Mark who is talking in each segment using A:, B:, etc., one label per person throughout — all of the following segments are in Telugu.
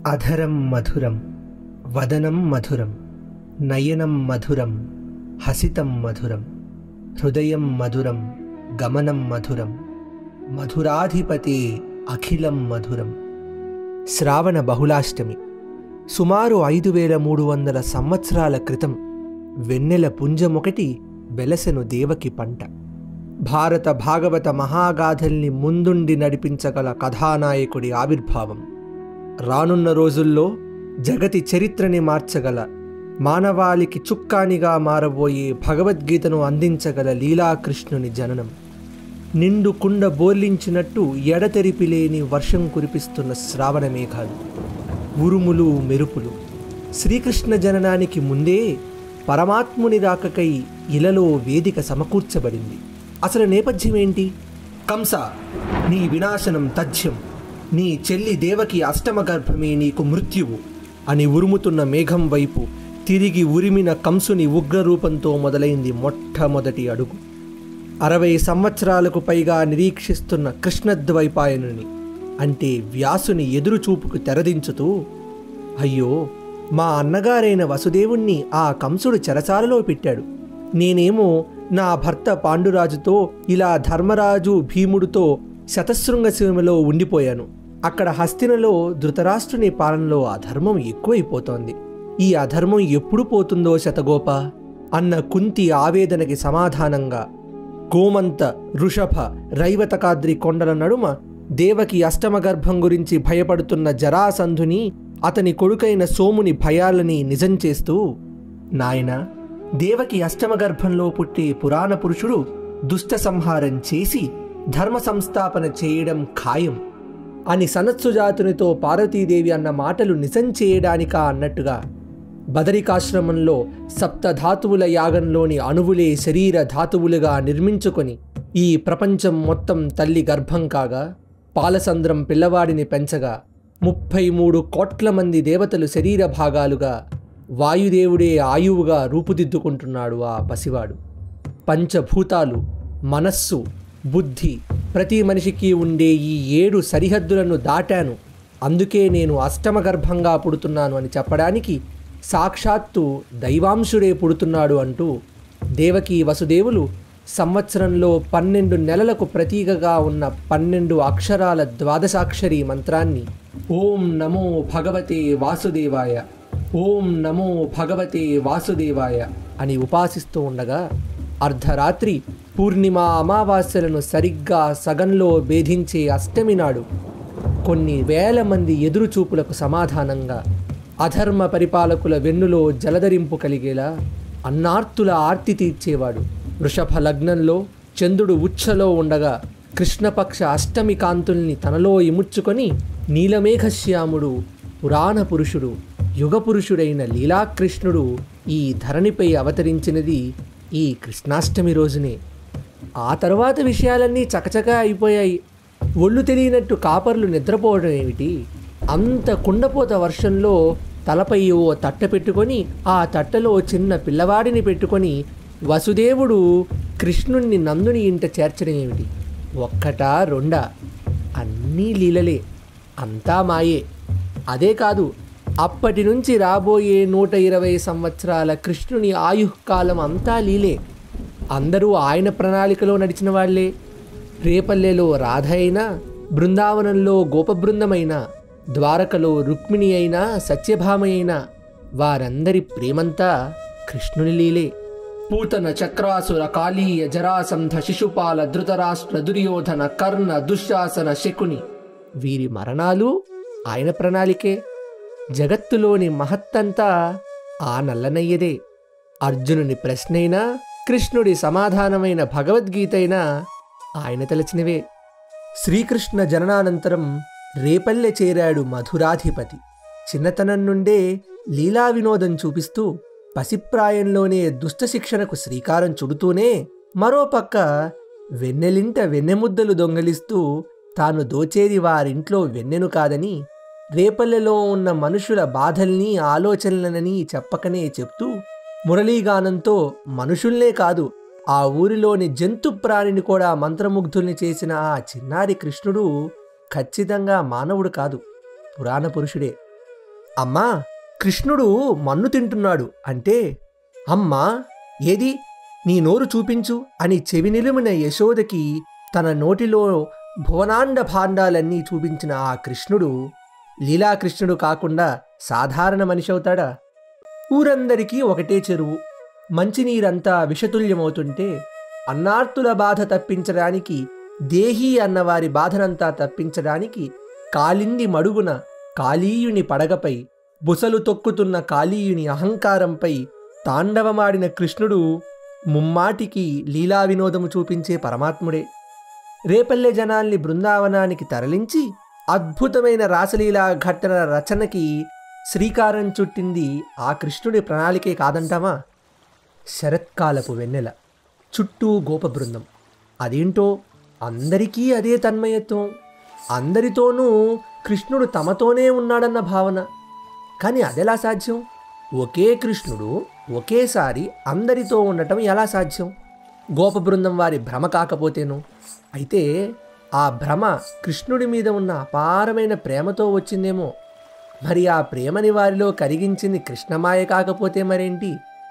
A: అధరం మధురం వదనం మధురం నయనం మధురం హసితం మధురం హృదయం మధురం గమనం మధురం మధురాధిపతే అఖిలం మధురం శ్రావణ బహుళాష్టమి సుమారు ఐదు వేల మూడు వందల సంవత్సరాల క్రితం వెన్నెల పుంజమొకటి వెలసెను దేవకి పంట భారత భాగవత మహాగాథల్ని ముందుండి నడిపించగల కథానాయకుడి ఆవిర్భావం రానున్న రోజుల్లో జగతి చరిత్రని మార్చగల మానవాళికి చుక్కానిగా మారబోయే భగవద్గీతను అందించగల లీలాకృష్ణుని జననం నిండు కుండ బోర్లించినట్టు ఎడతెరిపి లేని వర్షం కురిపిస్తున్న శ్రావణ మేఘాలు ఉరుములు మెరుపులు శ్రీకృష్ణ జననానికి ముందే పరమాత్ముని రాకకై ఇలలో వేదిక సమకూర్చబడింది అసలు నేపథ్యం ఏంటి కంస నీ వినాశనం తథ్యం నీ చెల్లి దేవకి అష్టమ గర్భమే నీకు మృత్యువు అని ఉరుముతున్న మేఘం వైపు తిరిగి ఉరిమిన కంసుని ఉగ్రరూపంతో మొదలైంది మొట్టమొదటి అడుగు అరవై సంవత్సరాలకు పైగా నిరీక్షిస్తున్న కృష్ణద్వైపాయనుని అంటే వ్యాసుని ఎదురుచూపుకు తెరదించుతూ అయ్యో మా అన్నగారైన వసుదేవుణ్ణి ఆ కంసుడు చెరసాలలో పెట్టాడు నేనేమో నా భర్త పాండురాజుతో ఇలా ధర్మరాజు భీముడితో శతశృంగ సీమలో ఉండిపోయాను అక్కడ హస్తినలో ధృతరాష్ట్రుని పాలనలో అధర్మం ఎక్కువైపోతోంది ఈ అధర్మం ఎప్పుడు పోతుందో శతగోప అన్న కుంతి ఆవేదనకి సమాధానంగా గోమంత వృషభ రైవతకాద్రి కొండల నడుమ దేవకి అష్టమ గర్భం గురించి భయపడుతున్న జరాసంధుని అతని కొడుకైన సోముని భయాలని నిజం చేస్తూ నాయన దేవకి అష్టమ గర్భంలో పుట్టే పురాణ పురుషుడు దుష్ట సంహారం చేసి ధర్మ సంస్థాపన చేయడం ఖాయం అని సనత్సుజాతునితో పార్వతీదేవి అన్న మాటలు నిజం చేయడానికా అన్నట్టుగా బదరికాశ్రమంలో సప్తధాతువుల యాగంలోని అణువులే శరీర ధాతువులుగా నిర్మించుకొని ఈ ప్రపంచం మొత్తం తల్లి గర్భం కాగా పాలసంద్రం పిల్లవాడిని పెంచగా ముప్పై మూడు కోట్ల మంది దేవతలు శరీర భాగాలుగా వాయుదేవుడే ఆయువుగా రూపుదిద్దుకుంటున్నాడు ఆ పసివాడు పంచభూతాలు మనస్సు బుద్ధి ప్రతి మనిషికి ఉండే ఈ ఏడు సరిహద్దులను దాటాను అందుకే నేను అష్టమ గర్భంగా పుడుతున్నాను అని చెప్పడానికి సాక్షాత్తు దైవాంశుడే పుడుతున్నాడు అంటూ దేవకి వసుదేవులు సంవత్సరంలో పన్నెండు నెలలకు ప్రతీకగా ఉన్న పన్నెండు అక్షరాల ద్వాదశాక్షరి మంత్రాన్ని ఓం నమో భగవతే వాసుదేవాయ ఓం నమో భగవతే వాసుదేవాయ అని ఉపాసిస్తూ ఉండగా అర్ధరాత్రి పూర్ణిమ అమావాస్యలను సరిగ్గా సగంలో భేదించే అష్టమి నాడు కొన్ని వేల మంది ఎదురుచూపులకు సమాధానంగా అధర్మ పరిపాలకుల వెన్నులో జలధరింపు కలిగేలా అన్నార్తుల ఆర్తి తీర్చేవాడు వృషభ లగ్నంలో చంద్రుడు ఉచ్చలో ఉండగా కృష్ణపక్ష అష్టమి కాంతుల్ని తనలో ఇముడ్చుకొని నీలమేఘశ్యాముడు పురాణ పురుషుడు యుగపురుషుడైన లీలాకృష్ణుడు ఈ ధరణిపై అవతరించినది ఈ కృష్ణాష్టమి రోజునే ఆ తర్వాత విషయాలన్నీ చకచకా అయిపోయాయి ఒళ్ళు తెలియనట్టు కాపర్లు నిద్రపోవడం ఏమిటి అంత కుండపోత వర్షంలో తలపై ఓ తట్ట పెట్టుకొని ఆ తట్టలో చిన్న పిల్లవాడిని పెట్టుకొని వసుదేవుడు కృష్ణుణ్ణి నందుని ఇంట చేర్చడం ఏమిటి ఒక్కటా రెండా అన్నీ లీలలే అంతా మాయే అదే కాదు అప్పటి నుంచి రాబోయే నూట ఇరవై సంవత్సరాల కృష్ణుని ఆయుఃకాలం అంతా లీలే అందరూ ఆయన ప్రణాళికలో నడిచిన వాళ్లే రేపల్లెలో రాధ అయినా బృందావనంలో గోపబృందమైనా ద్వారకలో రుక్మిణి అయినా సత్యభామ అయినా వారందరి ప్రేమంతా కృష్ణుని లీలే పూతన చక్రాసుర కాళీయ జరాసంధ శిశుపాల ధృతరాష్ట్ర దుర్యోధన కర్ణ దుశ్శాసన శకుని వీరి మరణాలు ఆయన ప్రణాళికే జగత్తులోని మహత్తంతా ఆ నల్లనయ్యదే అర్జునుని ప్రశ్నైనా కృష్ణుడి సమాధానమైన భగవద్గీతైనా ఆయన తలచినవే శ్రీకృష్ణ జననానంతరం రేపల్లె చేరాడు మధురాధిపతి చిన్నతనం నుండే లీలా వినోదం చూపిస్తూ పసిప్రాయంలోనే దుష్ట శిక్షణకు శ్రీకారం చుడుతూనే మరోపక్క వెన్నెలింట వెన్నెముద్దలు దొంగలిస్తూ తాను దోచేది వారింట్లో వెన్నెను కాదని రేపల్లెలో ఉన్న మనుషుల బాధల్ని ఆలోచనలనని చెప్పకనే చెప్తూ మురళీగానంతో మనుషుల్నే కాదు ఆ ఊరిలోని జంతు ప్రాణిని కూడా మంత్రముగ్ధుల్ని చేసిన ఆ చిన్నారి కృష్ణుడు ఖచ్చితంగా మానవుడు కాదు పురాణ పురుషుడే అమ్మా కృష్ణుడు మన్ను తింటున్నాడు అంటే అమ్మా ఏది నీ నోరు చూపించు అని చెవి నిలుమిన యశోదకి తన నోటిలో భువనాండ భాండాలన్నీ చూపించిన ఆ కృష్ణుడు లీలాకృష్ణుడు కాకుండా సాధారణ మనిషి అవుతాడా ఊరందరికీ ఒకటే చెరువు మంచినీరంతా విషతుల్యమవుతుంటే అన్నార్తుల బాధ తప్పించడానికి దేహీ అన్నవారి బాధనంతా తప్పించడానికి కాలింది మడుగున కాళీయుని పడగపై బుసలు తొక్కుతున్న కాళీయుని అహంకారంపై తాండవమాడిన కృష్ణుడు ముమ్మాటికి లీలా వినోదము చూపించే పరమాత్ముడే రేపల్లె జనాల్ని బృందావనానికి తరలించి అద్భుతమైన రాసలీలా ఘట్టన రచనకి శ్రీకారం చుట్టింది ఆ కృష్ణుడి ప్రణాళికే కాదంటామా శరత్కాలపు వెన్నెల చుట్టూ గోప బృందం అదేంటో అందరికీ అదే తన్మయత్వం అందరితోనూ కృష్ణుడు తమతోనే ఉన్నాడన్న భావన కానీ అదెలా సాధ్యం ఒకే కృష్ణుడు ఒకేసారి అందరితో ఉండటం ఎలా సాధ్యం గోప బృందం వారి భ్రమ కాకపోతేను అయితే ఆ భ్రమ కృష్ణుడి మీద ఉన్న అపారమైన ప్రేమతో వచ్చిందేమో మరి ఆ ప్రేమని వారిలో కరిగించింది కృష్ణమాయ కాకపోతే మరేంటి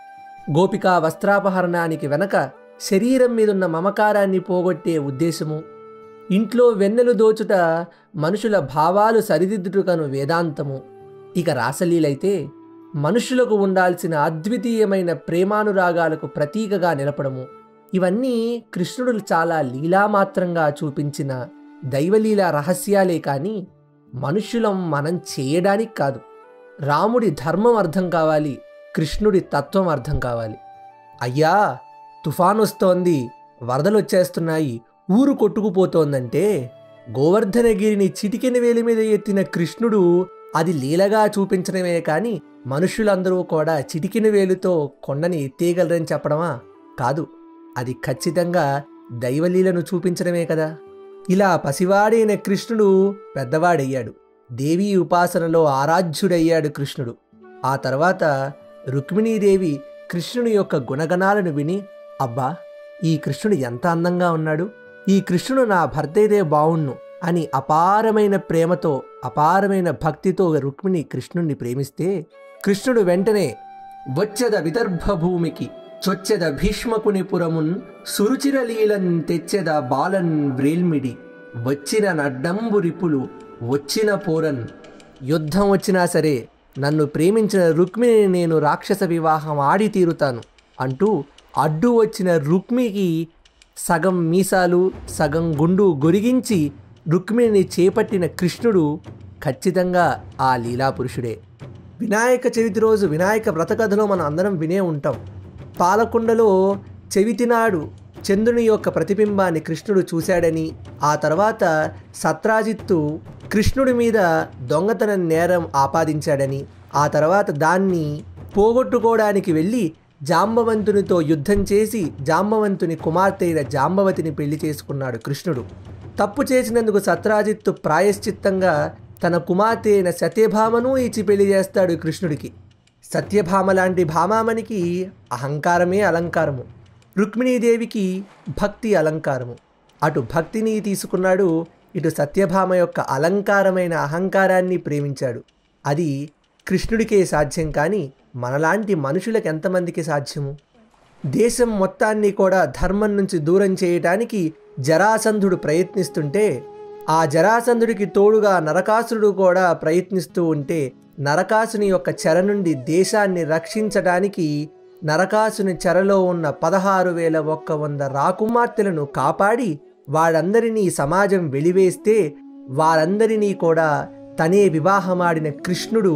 A: గోపికా వస్త్రాపహరణానికి వెనక శరీరం మీదున్న మమకారాన్ని పోగొట్టే ఉద్దేశము ఇంట్లో వెన్నెలు దోచుట మనుషుల భావాలు సరిదిద్దుటకను వేదాంతము ఇక రాసలీలైతే మనుషులకు ఉండాల్సిన అద్వితీయమైన ప్రేమానురాగాలకు ప్రతీకగా నిలపడము ఇవన్నీ కృష్ణుడు చాలా లీలామాత్రంగా చూపించిన దైవలీల రహస్యాలే కాని మనుష్యులం మనం చేయడానికి కాదు రాముడి ధర్మం అర్థం కావాలి కృష్ణుడి తత్వం అర్థం కావాలి అయ్యా తుఫాన్ వస్తోంది వరదలు వచ్చేస్తున్నాయి ఊరు కొట్టుకుపోతోందంటే గోవర్ధనగిరిని చిటికెన వేలి మీద ఎత్తిన కృష్ణుడు అది లీలగా చూపించడమే కాని మనుషులందరూ కూడా చిటికిన వేలుతో కొండని ఎత్తేయగలరని చెప్పడమా కాదు అది ఖచ్చితంగా దైవలీలను చూపించడమే కదా ఇలా పసివాడైన కృష్ణుడు పెద్దవాడయ్యాడు దేవీ ఉపాసనలో ఆరాధ్యుడయ్యాడు కృష్ణుడు ఆ తర్వాత రుక్మిణీదేవి కృష్ణుని యొక్క గుణగణాలను విని అబ్బా ఈ కృష్ణుడు ఎంత అందంగా ఉన్నాడు ఈ కృష్ణుడు నా భర్త అయితే బావుణ్ణు అని అపారమైన ప్రేమతో అపారమైన భక్తితో రుక్మిణి కృష్ణుణ్ణి ప్రేమిస్తే కృష్ణుడు వెంటనే వచ్చెద విదర్భ భూమికి చొచ్చెద భీష్మకుని పురమున్ సురుచిరలీలన్ తెచ్చెద బాలన్ వ్రేల్మిడి వచ్చిన నడ్డంబు రిపులు వచ్చిన పోరన్ యుద్ధం వచ్చినా సరే నన్ను ప్రేమించిన రుక్మిణిని నేను రాక్షస వివాహం ఆడి తీరుతాను అంటూ అడ్డు వచ్చిన రుక్మికి సగం మీసాలు సగం గుండు గొరిగించి రుక్మిణిని చేపట్టిన కృష్ణుడు ఖచ్చితంగా ఆ లీలాపురుషుడే వినాయక చవితి రోజు వినాయక వ్రతకథలో మనం అందరం వినే ఉంటాం పాలకుండలో చవితి నాడు చంద్రుని యొక్క ప్రతిబింబాన్ని కృష్ణుడు చూశాడని ఆ తర్వాత సత్రాజిత్తు కృష్ణుడి మీద దొంగతన నేరం ఆపాదించాడని ఆ తర్వాత దాన్ని పోగొట్టుకోవడానికి వెళ్ళి జాంబవంతునితో యుద్ధం చేసి జాంబవంతుని కుమార్తె అయిన జాంబవతిని పెళ్లి చేసుకున్నాడు కృష్ణుడు తప్పు చేసినందుకు సత్రాజిత్తు ప్రాయశ్చిత్తంగా తన కుమార్తె అయిన సత్యభామను ఇచ్చి పెళ్లి చేస్తాడు కృష్ణుడికి సత్యభామ లాంటి భామామణికి అహంకారమే అలంకారము రుక్మిణీదేవికి భక్తి అలంకారము అటు భక్తిని తీసుకున్నాడు ఇటు సత్యభామ యొక్క అలంకారమైన అహంకారాన్ని ప్రేమించాడు అది కృష్ణుడికే సాధ్యం కానీ మనలాంటి మనుషులకు ఎంతమందికి సాధ్యము దేశం మొత్తాన్ని కూడా ధర్మం నుంచి దూరం చేయటానికి జరాసంధుడు ప్రయత్నిస్తుంటే ఆ జరాసంధుడికి తోడుగా నరకాసురుడు కూడా ప్రయత్నిస్తూ ఉంటే నరకాసుని యొక్క చెర నుండి దేశాన్ని రక్షించడానికి నరకాసుని చెరలో ఉన్న పదహారు వేల ఒక్క వంద రాకుమార్తెలను కాపాడి వారందరినీ సమాజం వెలివేస్తే వారందరినీ కూడా తనే వివాహమాడిన కృష్ణుడు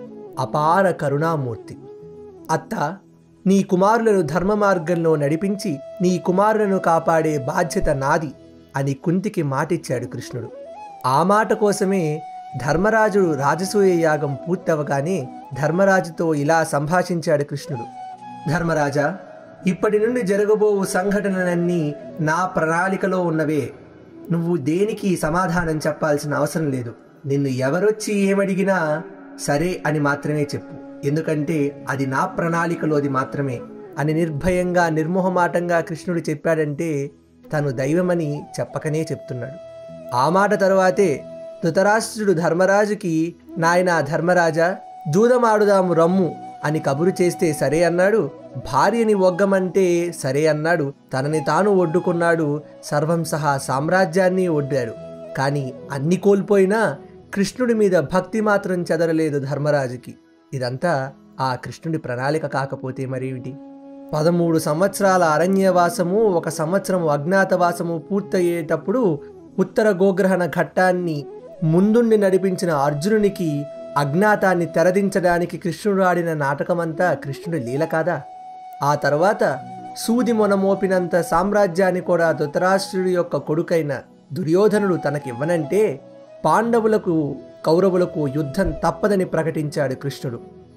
A: అపార కరుణామూర్తి అత్త నీ కుమారులను ధర్మ మార్గంలో నడిపించి నీ కుమారులను కాపాడే బాధ్యత నాది అని కుంతికి మాటిచ్చాడు కృష్ణుడు ఆ మాట కోసమే ధర్మరాజుడు రాజసూయ యాగం పూర్తవగానే ధర్మరాజుతో ఇలా సంభాషించాడు కృష్ణుడు ధర్మరాజా ఇప్పటి నుండి జరగబోవు సంఘటనలన్నీ నా ప్రణాళికలో ఉన్నవే నువ్వు దేనికి సమాధానం చెప్పాల్సిన అవసరం లేదు నిన్ను ఎవరొచ్చి ఏమడిగినా సరే అని మాత్రమే చెప్పు ఎందుకంటే అది నా ప్రణాళికలోది మాత్రమే అని నిర్భయంగా నిర్మోహమాటంగా కృష్ణుడు చెప్పాడంటే తను దైవమని చెప్పకనే చెప్తున్నాడు ఆ మాట తరువాతే ధృతరాష్ట్రుడు ధర్మరాజుకి నాయనా ధర్మరాజా జూదమాడుదాము రమ్ము అని కబురు చేస్తే సరే అన్నాడు భార్యని ఒగ్గమంటే సరే అన్నాడు తనని తాను ఒడ్డుకున్నాడు సర్వం సహా సామ్రాజ్యాన్ని ఒడ్డాడు కానీ అన్ని కోల్పోయినా కృష్ణుడి మీద భక్తి మాత్రం చెదరలేదు ధర్మరాజుకి ఇదంతా ఆ కృష్ణుడి ప్రణాళిక కాకపోతే మరేమిటి పదమూడు సంవత్సరాల అరణ్యవాసము ఒక సంవత్సరం అజ్ఞాతవాసము పూర్తయ్యేటప్పుడు ఉత్తర గోగ్రహణ ఘట్టాన్ని ముందుండి నడిపించిన అర్జునునికి అజ్ఞాతాన్ని తెరదించడానికి కృష్ణుడు ఆడిన నాటకమంతా కృష్ణుడి లీల కాదా ఆ తర్వాత సూది మొనమోపినంత సామ్రాజ్యాన్ని కూడా ధృతరాష్ట్రుడి యొక్క కొడుకైన దుర్యోధనుడు తనకివ్వనంటే పాండవులకు కౌరవులకు యుద్ధం తప్పదని ప్రకటించాడు కృష్ణుడు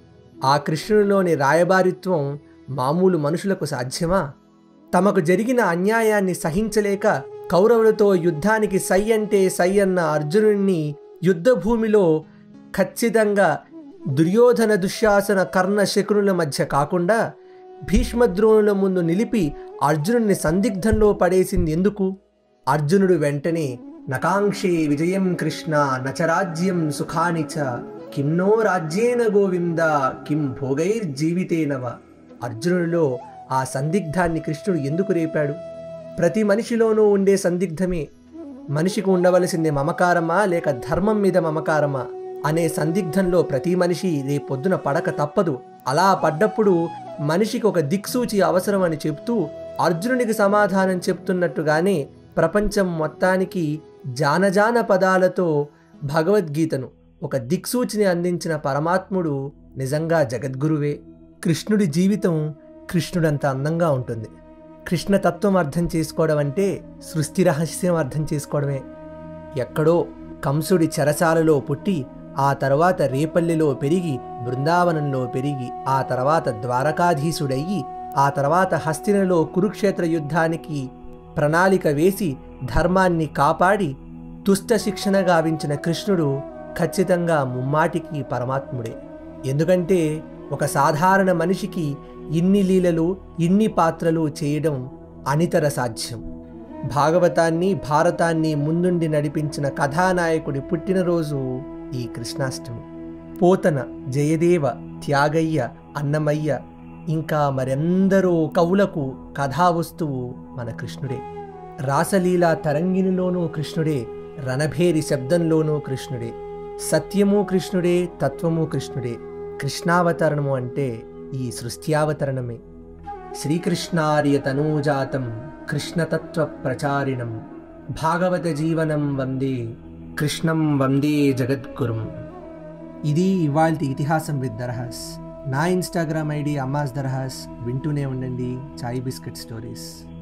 A: ఆ కృష్ణుడిలోని రాయబారిత్వం మామూలు మనుషులకు సాధ్యమా తమకు జరిగిన అన్యాయాన్ని సహించలేక కౌరవులతో యుద్ధానికి సై అంటే సై అన్న అర్జునుడిని యుద్ధభూమిలో ఖచ్చితంగా దుర్యోధన దుశ్శాసన కర్ణ శకునుల మధ్య కాకుండా భీష్మద్రోణుల ముందు నిలిపి అర్జునుడిని సందిగ్ధంలో పడేసింది ఎందుకు అర్జునుడు వెంటనే నకాంక్షే విజయం కృష్ణ నచరాజ్యం సుఖాని చ కిన్నో రాజ్యేన గోవింద కిం భోగైర్జీవితేనవ అర్జునుడిలో ఆ సందిగ్ధాన్ని కృష్ణుడు ఎందుకు రేపాడు ప్రతి మనిషిలోనూ ఉండే సందిగ్ధమే మనిషికి ఉండవలసింది మమకారమా లేక ధర్మం మీద మమకారమా అనే సందిగ్ధంలో ప్రతి మనిషి రేపొద్దున పడక తప్పదు అలా పడ్డప్పుడు మనిషికి ఒక దిక్సూచి అవసరమని చెప్తూ అర్జునునికి సమాధానం చెప్తున్నట్టుగానే ప్రపంచం మొత్తానికి జానజాన పదాలతో భగవద్గీతను ఒక దిక్సూచిని అందించిన పరమాత్ముడు నిజంగా జగద్గురువే కృష్ణుడి జీవితం కృష్ణుడంత అందంగా ఉంటుంది కృష్ణతత్వం అర్థం చేసుకోవడం అంటే సృష్టి రహస్యం అర్థం చేసుకోవడమే ఎక్కడో కంసుడి చెరసాలలో పుట్టి ఆ తర్వాత రేపల్లిలో పెరిగి బృందావనంలో పెరిగి ఆ తర్వాత ద్వారకాధీశుడయ్యి ఆ తర్వాత హస్తినలో కురుక్షేత్ర యుద్ధానికి ప్రణాళిక వేసి ధర్మాన్ని కాపాడి దుష్ట శిక్షణ గావించిన కృష్ణుడు ఖచ్చితంగా ముమ్మాటికి పరమాత్ముడే ఎందుకంటే ఒక సాధారణ మనిషికి ఇన్ని లీలలు ఇన్ని పాత్రలు చేయడం అనితర సాధ్యం భాగవతాన్ని భారతాన్ని ముందుండి నడిపించిన కథానాయకుడి పుట్టినరోజు ఈ కృష్ణాష్టమి పోతన జయదేవ త్యాగయ్య అన్నమయ్య ఇంకా మరెందరో కవులకు కథావస్తువు మన కృష్ణుడే రాసలీలా తరంగిణిలోనూ కృష్ణుడే రణభేరి శబ్దంలోనూ కృష్ణుడే సత్యము కృష్ణుడే తత్వము కృష్ణుడే కృష్ణావతరణము అంటే ఈ సృష్ట్యావతరణమే శ్రీకృష్ణార్య తనూజాతం కృష్ణతత్వ ప్రచారిణం భాగవత జీవనం వందే కృష్ణం వందే జగద్గురుం ఇది ఇవాల్టి ఇతిహాసం విత్ దర్హాస్ నా ఇన్స్టాగ్రామ్ ఐడి అమ్మాస్ దర్హాస్ వింటూనే ఉండండి చాయ్ బిస్కెట్ స్టోరీస్